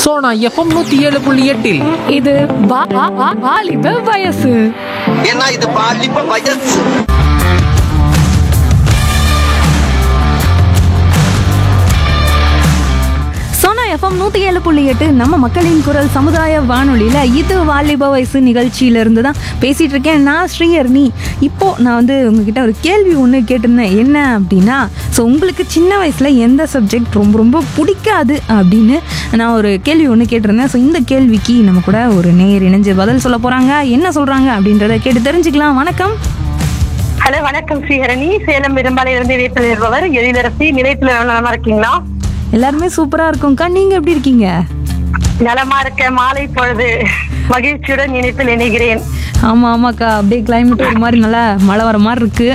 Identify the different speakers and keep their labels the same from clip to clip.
Speaker 1: Sona FM நூத்தி ஏழு புள்ளி எட்டில்
Speaker 2: இது வா- வா- வா- வாலிப வயசு
Speaker 3: ஏன்னா இது பாலிப்ப வயசு
Speaker 4: சோனா எஃப்எம் நூற்றி ஏழு புள்ளி எட்டு நம்ம மக்களின் குரல் சமுதாய வானொலியில் இது வாலிப வயசு நிகழ்ச்சியிலேருந்து தான் பேசிகிட்டு இருக்கேன் நான் ஸ்ரீஹர்னி இப்போது நான் வந்து உங்ககிட்ட ஒரு கேள்வி ஒன்று கேட்டிருந்தேன் என்ன அப்படின்னா ஸோ உங்களுக்கு சின்ன வயசில் எந்த சப்ஜெக்ட் ரொம்ப ரொம்ப பிடிக்காது அப்படின்னு நான் ஒரு கேள்வி ஒன்று கேட்டிருந்தேன் ஸோ இந்த கேள்விக்கு நம்ம கூட ஒரு நேர் இணைஞ்சு பதில் சொல்ல போகிறாங்க என்ன சொல்கிறாங்க அப்படின்றத கேட்டு தெரிஞ்சுக்கலாம் வணக்கம்
Speaker 5: ஹலோ வணக்கம் ஸ்ரீஹரணி சேலம் பெரும்பாலையிலிருந்து வீட்டில் இருப்பவர் எழிலரசி நிலையத்துல நலமா இருக்கீங்களா
Speaker 4: எல்லாருமே சூப்பராக இருக்கும்க்கா நீங்கள் எப்படி இருக்கீங்க
Speaker 5: நலமா இருக்க மாலை பொழுது மகிழ்ச்சியுடன் இணைப்பில் இணைகிறேன்
Speaker 4: ஆமாம் ஆமாக்கா அப்படியே கிளைமேட் ஒரு மாதிரி நல்லா மழை வர மாதிரி இருக்கு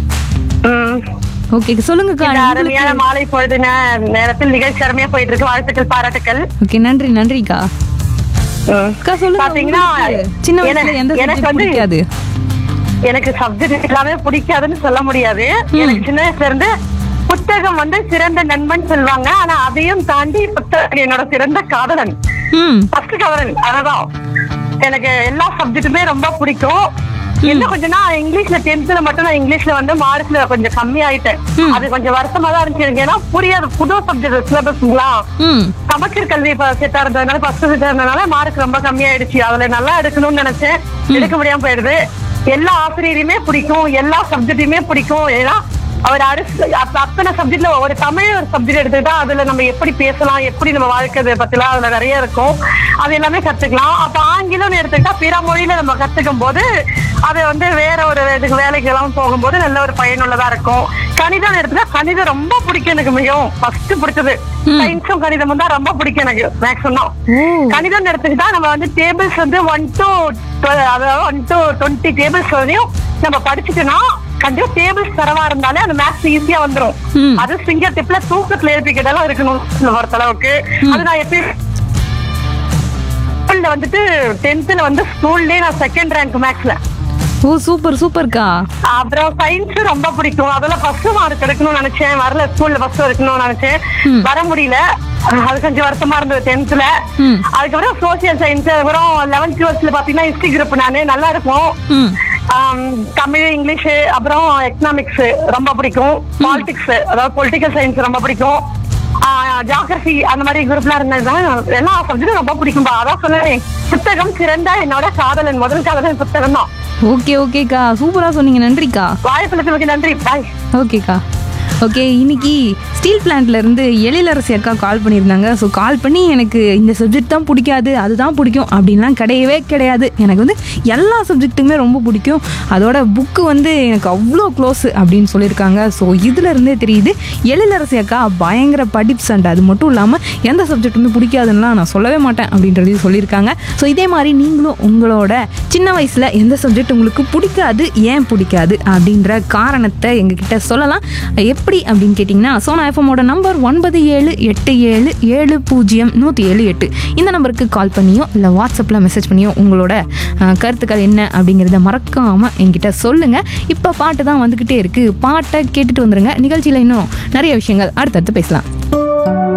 Speaker 5: உம்.
Speaker 4: ஓகே சொல்லுங்கக்கா
Speaker 5: இந்த
Speaker 4: உங்களுக்கு-
Speaker 5: அருமையான மாலை பொழுது நே- நேரத்தில் நிகழ்ச்சி அருமையா போயிட்டு இருக்கு வாழ்த்துக்கள் பாராட்டுக்கள்
Speaker 4: ஓகே நன்றி நன்றிக்கா
Speaker 5: உம்.
Speaker 4: அக்கா சொல்லுங்க
Speaker 5: பாத்தீங்கன்னா,
Speaker 4: உங்களுக்கு சின்ன வயசுல
Speaker 5: எனக்கு-
Speaker 4: எந்த
Speaker 5: எனக்கு
Speaker 4: சப்ஜெக்ட்
Speaker 5: வந்து-
Speaker 4: பிடிக்காது
Speaker 5: எனக்கு சப்ஜெக்ட் எல்லாமே பிடிக்காதுன்னு சொல்ல முடியாது எனக்கு சின்ன வயசுல இருந்து புத்தகம் வந்து சிறந்த நண்பன் சொல்லுவாங்க ஆனா அதையும் தாண்டி புத்தகம் என்னோட சிறந்த காதலன்
Speaker 4: ம்
Speaker 5: ஃபர்ஸ்ட் கவரன் அதான் எனக்கு எல்லா சப்ஜெக்ட்டுமே ரொம்ப பிடிக்கும் என்ன கொஞ்சம்னா இங்கிலீஷ்ல டென்த்ல மட்டும் நான் இங்கிலீஷ்ல வந்து மார்க்ஸ்ல கொஞ்சம் கம்மி ஆயிட்டேன் அது கொஞ்சம் வருத்தமா தான் இருந்துச்சு எனக்கு ஏன்னா புரியாது புது சப்ஜெக்ட் சிலபஸ்ங்களா
Speaker 4: ம்
Speaker 5: சமச்சீர் கல்வி செட்டா இருந்ததுனால ஃபர்ஸ்ட் செட்டா இருந்ததுனால மார்க் ரொம்ப கம்மியாயிடுச்சு அதுல நல்லா எடுக்கணும்னு நினைச்சேன் எடுக்க முடியாம போயிடுது எல்லா ஆசிரியரையுமே பிடிக்கும் எல்லா சப்ஜெக்டையுமே பிடிக்கும் ஏன்னா அவர் அரசு அத்த- அத்தனை சப்ஜெக்ட்ல ஒரு தமிழ் ஒரு சப்ஜெக்ட் எடுத்துக்கிட்டா அதுல நம்ம எப்படி பேசலாம் எப்படி நம்ம வாழ்க்கை பத்திலாம் அதுல நிறைய இருக்கும் அது எல்லாமே கத்துக்கலாம் அப்ப ஆங்கிலம்னு எடுத்துக்கிட்டா பிற மொழியில நம்ம கத்துக்கும் போது அது வந்து வேற ஒரு இதுக்கு வேலைக்கு எல்லாம் போகும்போது நல்ல ஒரு பயனுள்ளதா இருக்கும் கணிதம் எடுத்துக்கிட்டா கணிதம் ரொம்ப பிடிக்கும் எனக்கு மிகவும் ஃபர்ஸ்ட் பிடிச்சது சயின்ஸும் கணிதமும் தான் ரொம்ப பிடிக்கும் எனக்கு மேக்ஸிமம் தான் கணிதம் எடுத்துக்கிட்டா நம்ம வந்து டேபிள்ஸ் வந்து ஒன் டு அதாவது ஒன் டு டுவெண்ட்டி டேபிள்ஸ் வரையும் நம்ம படிச்சுட்டோம்னா கண்டிப்பா டேபிள்ஸ் தரவா இருந்தாலே அந்த மேக்ஸ் ஈஸியா வந்துரும் அது ஃபிங்கர் டிப்ல தூக்கத்துல எழுப்பிக்கிட்டெல்லாம் இருக்கணும் பொறுத்த அளவுக்கு அது நான் எப்பயும் ஸ்கூல்ல வந்துட்டு டென்த்ல வந்து ஸ்கூல்லயே நான் செகண்ட் ரேங்க் மேக்ஸ்ல
Speaker 4: ஓ சூப்பர் சூப்பர்க்கா
Speaker 5: அப்புறம் சயின்ஸ் ரொம்ப பிடிக்கும் அதெல்லாம் ஃபர்ஸ்ட் மார்க் எடுக்கணும்னு நினைச்சேன் வரல ஸ்கூல்ல ஃபர்ஸ்ட் எடுக்கணும்னு நினைச்சேன் வர முடியல அது கொஞ்சம் வருத்தமா இருந்தது டென்த்ல அதுக்கப்புறம் சோசியல் சயின்ஸ் அப்புறம் லெவன்த் டுவெல்த்ல பாத்தீங்கன்னா ஹிஸ்டரி குரூப் நானு நல்லா இருக்கும்
Speaker 4: ம்
Speaker 5: ஆம், தமிழ் இங்கிலீஷ் அப்புறம் எக்கனாமிக்ஸ் ரொம்ப பிடிக்கும் பாலிடிக்ஸ் அதாவது பொலிட்டிக்கல் சயின்ஸ் ரொம்ப பிடிக்கும் ஜாகிரபி அந்த மாதிரி குரூப்லாம் இருந்ததுதான் எல்லா சப்ஜெக்டும் ரொம்ப பிடிக்கும்பா அதான் சொன்னேன் புத்தகம் சிறந்த என்னோட காதலன் முதல் காதலன் புத்தகம் தான்
Speaker 4: ஓகே ஓகேக்கா சூப்பராக சொன்னீங்க நன்றிக்கா
Speaker 5: வாய்ப்புகளுக்கு நன்றி பாய்
Speaker 4: ஓகேக்கா ஓகே இன்னைக்கு ஸ்டீல் பிளான்ட்ல இருந்து எழிலரசி அக்கா கால் பண்ணியிருந்தாங்க ஸோ கால் பண்ணி எனக்கு இந்த சப்ஜெக்ட் தான் பிடிக்காது அதுதான் பிடிக்கும் அப்படின்லாம் கிடையவே கிடையாது எனக்கு வந்து எல்லா சப்ஜெக்ட்டுமே ரொம்ப பிடிக்கும் அதோட புக்கு வந்து எனக்கு அவ்வளோ க்ளோஸ் அப்படின்னு சொல்லியிருக்காங்க ஸோ இதுல இருந்தே தெரியுது எழிலரசி அக்கா பயங்கர படிப்பு சண்டை அது மட்டும் இல்லாமல் எந்த சப்ஜெக்ட்டுமே பிடிக்காதுன்னா நான் சொல்லவே மாட்டேன் அப்படின்றதையும் சொல்லியிருக்காங்க ஸோ இதே மாதிரி நீங்களும் உங்களோட சின்ன வயசில் எந்த சப்ஜெக்ட் உங்களுக்கு பிடிக்காது ஏன் பிடிக்காது அப்படின்ற காரணத்தை எங்ககிட்ட சொல்லலாம் எப்படி அப்படின்னு கேட்டிங்கன்னா சோனா எஃப்எம்மோட நம்பர் ஒன்பது ஏழு எட்டு ஏழு ஏழு பூஜ்ஜியம் நூற்றி ஏழு எட்டு இந்த நம்பருக்கு கால் பண்ணியோ இல்லை வாட்ஸ்அப்பில் மெசேஜ் பண்ணியோ உங்களோட அஹ், கருத்துக்கள் என்ன அப்படிங்கிறத மறக்காமல் என்கிட்ட சொல்லுங்கள் இப்போ பாட்டு தான் வந்துக்கிட்டே இருக்குது பாட்டை கேட்டுட்டு வந்துருங்க நிகழ்ச்சியில் இன்னும் நிறைய விஷயங்கள் அடுத்தடுத்து பேசலாம்